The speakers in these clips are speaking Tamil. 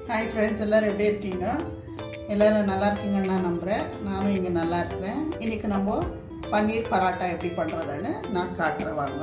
ஹாய் ஃப்ரெண்ட்ஸ் எல்லோரும் எப்படி இருக்கீங்க எல்லோரும் நல்லா இருக்கீங்கன்னு நான் நம்புகிறேன் நானும் இங்கே நல்லா இருக்கிறேன் இன்றைக்கி நம்ம பன்னீர் பராட்டா எப்படி பண்ணுறதுன்னு நான் காட்டுறேன் வாங்க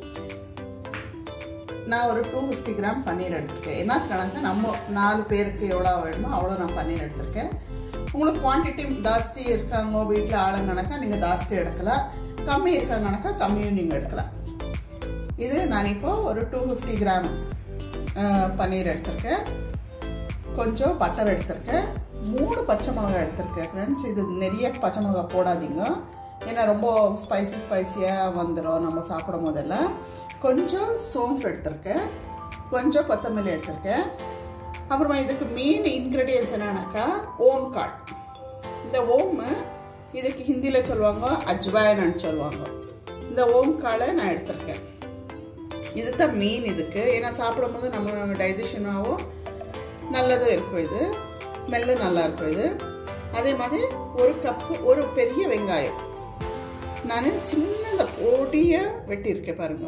நான் ஒரு டூ ஃபிஃப்டி கிராம் பன்னீர் எடுத்திருக்கேன் என்ன கணக்கு நம்ம நாலு பேருக்கு எவ்வளோ வேணுமோ அவ்வளோ நான் பன்னீர் எடுத்திருக்கேன் உங்களுக்கு குவான்டிட்டி ஜாஸ்தி இருக்காங்க வீட்டில் ஆளுங்கணக்கா நீங்கள் ஜாஸ்தி எடுக்கலாம் கம்மி இருக்காங்கனாக்கா கம்மியும் நீங்கள் எடுக்கலாம் இது நான் இப்போ ஒரு டூ ஃபிஃப்டி கிராம் பன்னீர் எடுத்திருக்கேன் கொஞ்சம் பட்டர் எடுத்திருக்கேன் மூணு பச்சை மிளகாய் எடுத்திருக்கேன் ஃப்ரெண்ட்ஸ் இது நிறைய பச்சை மிளகாய் போடாதீங்க ஏன்னா ரொம்ப ஸ்பைசி ஸ்பைசியாக வந்துடும் நம்ம சாப்பிடும் போதெல்லாம் கொஞ்சம் சோம்பு எடுத்திருக்கேன் கொஞ்சம் கொத்தமல்லி எடுத்திருக்கேன் அப்புறமா இதுக்கு மெயின் இன்க்ரீடியன்ஸ் என்னன்னாக்கா ஓம் காள் இந்த ஓமு இதுக்கு ஹிந்தியில் சொல்லுவாங்க அஜ்வாயன்னு சொல்லுவாங்க இந்த ஓம் காளை நான் எடுத்திருக்கேன் இதுதான் மெயின் இதுக்கு ஏன்னா சாப்பிடும்போது நம்ம டைஜஷனாகவும் நல்லதும் இருக்கும் இது ஸ்மெல்லு நல்லா இருக்கும் இது அதே மாதிரி ஒரு கப்பு ஒரு பெரிய வெங்காயம் நான் சின்னத பொடிய வெட்டியிருக்கேன் பாருங்க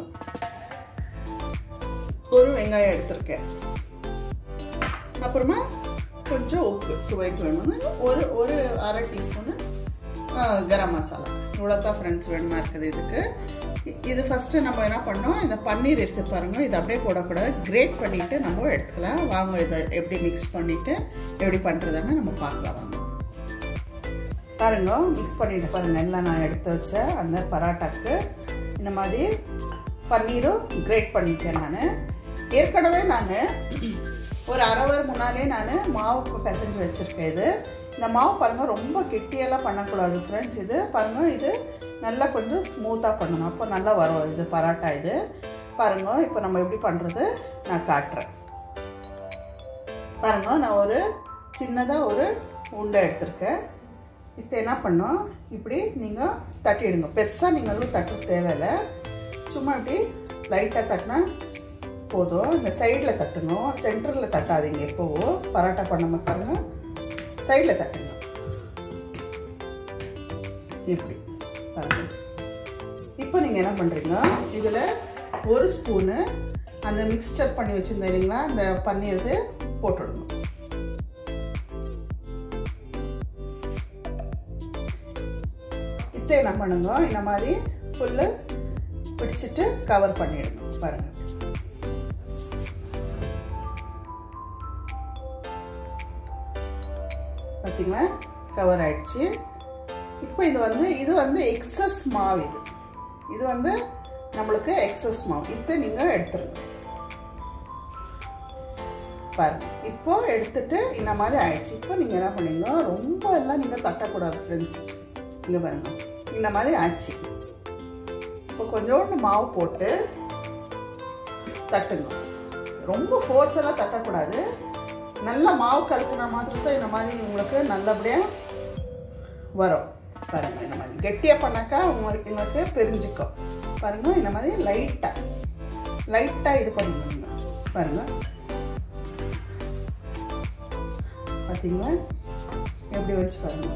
ஒரு வெங்காயம் எடுத்திருக்கேன் அப்புறமா கொஞ்சம் உப்பு சுவைக்கு வேணும்னு ஒரு ஒரு அரை டீஸ்பூனு கரம் மசாலா இவ்வளோதான் ஃப்ரெண்ட்ஸ் வேணுமா இருக்குது இதுக்கு இது ஃபஸ்ட்டு நம்ம என்ன பண்ணோம் இந்த பன்னீர் இருக்குது பாருங்கள் இது அப்படியே போடக்கூடாது கிரேட் பண்ணிவிட்டு நம்ம எடுத்துக்கலாம் வாங்க இதை எப்படி மிக்ஸ் பண்ணிவிட்டு எப்படி பண்ணுறதுன்னு நம்ம பார்க்கலாம் வாங்க பாருங்க மிக்ஸ் பண்ணிட்டு பாருங்கள் எல்லாம் நான் எடுத்து வச்சேன் அந்த பராட்டாக்கு இந்த மாதிரி பன்னீரும் கிரேட் பண்ணிட்டேன் நான் ஏற்கனவே நான் ஒரு அரை ஹவர் முன்னாலே நான் மாவுக்கு பிசைஞ்சு வச்சுருக்கேன் இது இந்த மாவு பாருங்கள் ரொம்ப கெட்டியெல்லாம் பண்ணக்கூடாது ஃப்ரெண்ட்ஸ் இது பாருங்கள் இது நல்லா கொஞ்சம் ஸ்மூத்தாக பண்ணணும் அப்போ நல்லா வரும் இது பராட்டா இது பாருங்கள் இப்போ நம்ம எப்படி பண்ணுறது நான் காட்டுறேன் பாருங்கள் நான் ஒரு சின்னதாக ஒரு உண்டை எடுத்திருக்கேன் இப்போ என்ன பண்ணோம் இப்படி நீங்கள் தட்டிடுங்க பெருசாக நீங்களும் தட்ட தேவையில்லை சும்மா இப்படி லைட்டாக தட்டினா போதும் இந்த சைடில் தட்டணும் சென்டரில் தட்டாதீங்க எப்போவோ பரோட்டா பண்ணாமல் பாருங்க சைடில் தட்டுங்க இப்படி பாருங்க இப்போ நீங்கள் என்ன பண்ணுறீங்க இதில் ஒரு ஸ்பூனு அந்த மிக்சர் பண்ணி வச்சுருந்தீங்களா அந்த பன்னீர் போட்டுடணும் இப்போ என்ன பண்ணுங்க இந்த மாதிரி ஃபுல்லு பிடிச்சிட்டு கவர் பண்ணிடணும் பாருங்கள் பார்த்தீங்களா கவர் ஆயிடுச்சு இப்போ இது வந்து இது வந்து எக்ஸஸ் மாவு இது இது வந்து நம்மளுக்கு எக்ஸஸ் மாவு இதை நீங்கள் எடுத்துருங்க பாருங்க இப்போ எடுத்துட்டு இந்த மாதிரி ஆயிடுச்சு இப்போ நீங்கள் என்ன பண்ணீங்க ரொம்ப எல்லாம் நீங்கள் தட்டக்கூடாது ஃப்ரெண்ட்ஸ் இங்கே பாருங்க இந்த மாதிரி ஆச்சு இப்போ கொஞ்சோண்டு மாவு போட்டு தட்டுங்க ரொம்ப ஃபோர்ஸ் எல்லாம் தட்டக்கூடாது நல்ல மாவு கலக்கிற மாதிரி தான் இந்த மாதிரி உங்களுக்கு நல்லபடியாக வரும் பாருங்கள் இந்த மாதிரி கெட்டியாக பண்ணாக்கா உங்களுக்கு உங்களுக்கு பிரிஞ்சுக்கும் பாருங்கள் இந்த மாதிரி லைட்டாக லைட்டாக இது பண்ணுங்க பாருங்கள் பார்த்தீங்களா எப்படி வச்சு பாருங்க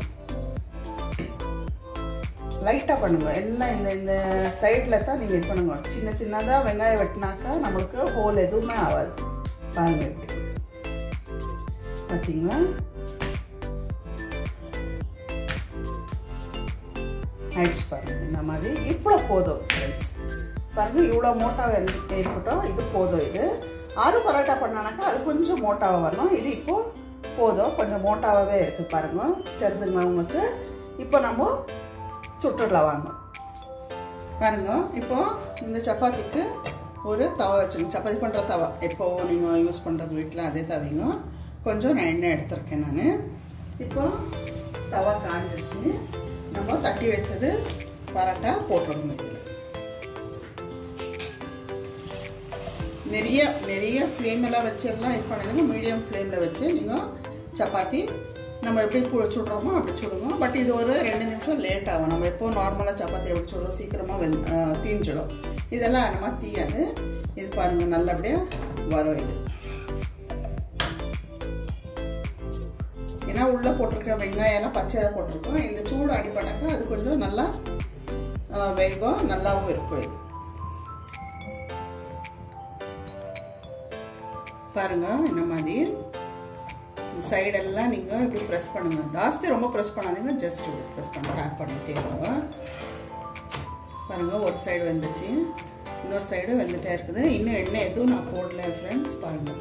லைட்டாக பண்ணுங்க எல்லாம் இந்த இந்த சைடில் தான் நீங்கள் இது பண்ணுங்க சின்ன சின்னதாக வெங்காயம் வெட்டினாக்கா நம்மளுக்கு ஹோல் எதுவுமே ஆகாது பாருங்கள் எப்படி பார்த்தீங்களா ஆயிடுச்சு பாருங்க இந்த மாதிரி இவ்வளோ போதும் ஃப்ரெண்ட்ஸ் பாருங்க இவ்வளோ மோட்டாவை இருக்கட்டும் இது போதும் இது ஆறு பரோட்டா பண்ணானாக்கா அது கொஞ்சம் மோட்டாவாக வரணும் இது இப்போ போதும் கொஞ்சம் மோட்டாவாகவே இருக்குது பாருங்க தெரிஞ்சுங்களா உங்களுக்கு இப்போ நம்ம சுட்டுடலாம் வாங்க பாருங்க இப்போ இந்த சப்பாத்திக்கு ஒரு தவா வச்சுங்க சப்பாத்தி பண்ணுற தவா எப்போ நீங்கள் யூஸ் பண்ணுறது வீட்டில் அதே தவிங்க கொஞ்சம் நான் எண்ணெய் எடுத்திருக்கேன் நான் இப்போ தவா காஞ்சிருச்சு நம்ம தட்டி வச்சது பரோட்டா போட்டுடணும் இதில் நிறைய நிறைய ஃப்ளேமெல்லாம் வச்செல்லாம் இது பண்ணுங்க மீடியம் ஃப்ளேமில் வச்சு நீங்கள் சப்பாத்தி நம்ம எப்படி பு சுடுறோமோ அப்படி சுடுங்க பட் இது ஒரு ரெண்டு நிமிஷம் லேட் ஆகும் நம்ம எப்போ நார்மலாக சப்பாத்தி எப்படி சுடுறோம் சீக்கிரமாக வெந் தீஞ்சிடும் இதெல்லாம் அந்த மாதிரி தீயாது இது பாருங்கள் நல்லபடியாக வரும் இது ஏன்னா உள்ளே போட்டிருக்க வெங்காயம்லாம் பச்சையாக போட்டிருக்கோம் இந்த சூடு அடிப்படாக்கா அது கொஞ்சம் நல்லா வேகம் நல்லாவும் இருக்கும் இது பாருங்க இந்த மாதிரி சைடெல்லாம் நீங்கள் இப்படி ப்ரெஸ் பண்ணுங்க ஜாஸ்தி ரொம்ப ப்ரெஸ் பண்ணாதீங்க ஜஸ்ட் இப்படி ப்ரெஸ் பண்ண டேப் பண்ணிட்டே இருங்க பாருங்கள் ஒரு சைடு வெந்துச்சு இன்னொரு சைடு வெந்துட்டே இருக்குது இன்னும் எண்ணெய் எதுவும் நான் போடல ஃப்ரெண்ட்ஸ் பாருங்கள்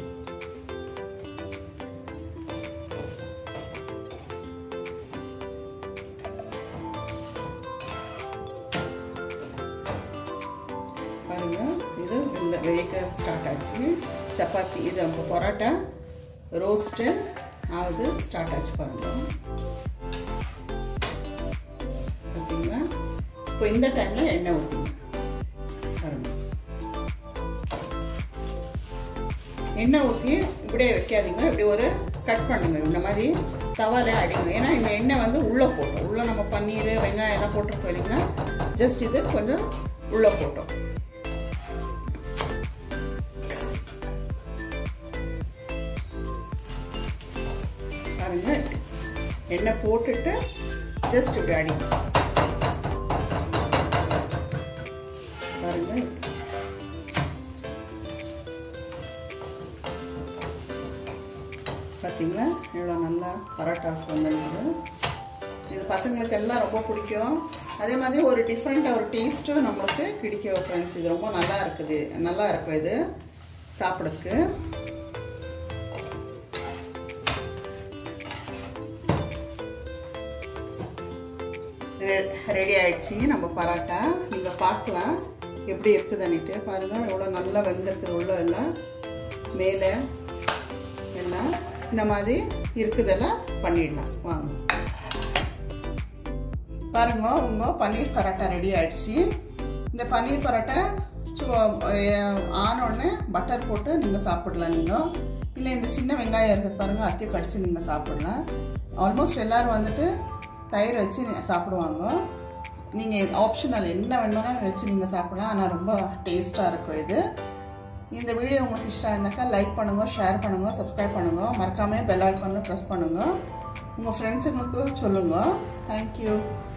பாருங்க இது இந்த வேக ஸ்டார்ட் ஆச்சு சப்பாத்தி இது நம்ம பரோட்டா ரோஸ்ட்டு ஆகுது ஸ்டார்ட் ஆச்சு பாருங்க ஓகேங்களா இப்போ இந்த டைமில் எண்ணெய் ஊற்றிங்க பாருங்க எண்ணெய் ஊற்றி இப்படியே வைக்காதீங்க இப்படி ஒரு கட் பண்ணுங்க இந்த மாதிரி தவால அடிங்க ஏன்னா இந்த எண்ணெய் வந்து உள்ளே போட்டோம் உள்ளே நம்ம பன்னீர் வெங்காயம் எல்லாம் போட்டிருக்கோம் இல்லைங்களா ஜஸ்ட் இது கொஞ்சம் உள்ளே போட்டோம் பாருங்க எண்ணெய் போட்டுட்டு ஜஸ்ட் இப்படி அடிங்க பாருங்க பார்த்தீங்களா எவ்வளோ நல்லா பரோட்டாஸ் வந்துருக்குது இது பசங்களுக்கு எல்லாம் ரொம்ப பிடிக்கும் அதே மாதிரி ஒரு டிஃப்ரெண்ட்டாக ஒரு டேஸ்ட்டும் நம்மளுக்கு பிடிக்கும் ஃப்ரெண்ட்ஸ் இது ரொம்ப நல்லா இருக்குது நல்லா இருக்கும் இது சாப்பிட்றதுக்கு ரெடி ஆயிடுச்சு நம்ம பரோட்டா நீங்கள் பார்க்கலாம் எப்படி இருக்குதுன்னுட்டு பாருங்கள் எவ்வளோ நல்லா வெந்திருக்குது உள்ள எல்லாம் மேலே எல்லாம் இந்த மாதிரி இருக்குதெல்லாம் பண்ணிடலாம் வாங்க பாருங்க உங்கள் பன்னீர் பரோட்டா ரெடி ஆயிடுச்சு இந்த பன்னீர் பரோட்டா ஆனோடனே பட்டர் போட்டு நீங்கள் சாப்பிடலாம் நீங்கள் இல்லை இந்த சின்ன வெங்காயம் இருக்குது பாருங்கள் அத்தி கடிச்சு நீங்கள் சாப்பிடலாம் ஆல்மோஸ்ட் எல்லோரும் வந்துட்டு தயிர் வச்சு சாப்பிடுவாங்க நீங்கள் ஆப்ஷனல் என்ன வேணுமாலும் வச்சு நீங்கள் சாப்பிடலாம் ஆனால் ரொம்ப டேஸ்ட்டாக இருக்கும் இது இந்த வீடியோ உங்களுக்கு இஷ்டம் இருந்தாக்கா லைக் பண்ணுங்கள் ஷேர் பண்ணுங்கள் சப்ஸ்கிரைப் பண்ணுங்கள் மறக்காமல் பெல் ஐக்கானில் ப்ரெஸ் பண்ணுங்கள் உங்கள் ஃப்ரெண்ட்ஸுங்களுக்கு சொல்லுங்கள் தேங்க்யூ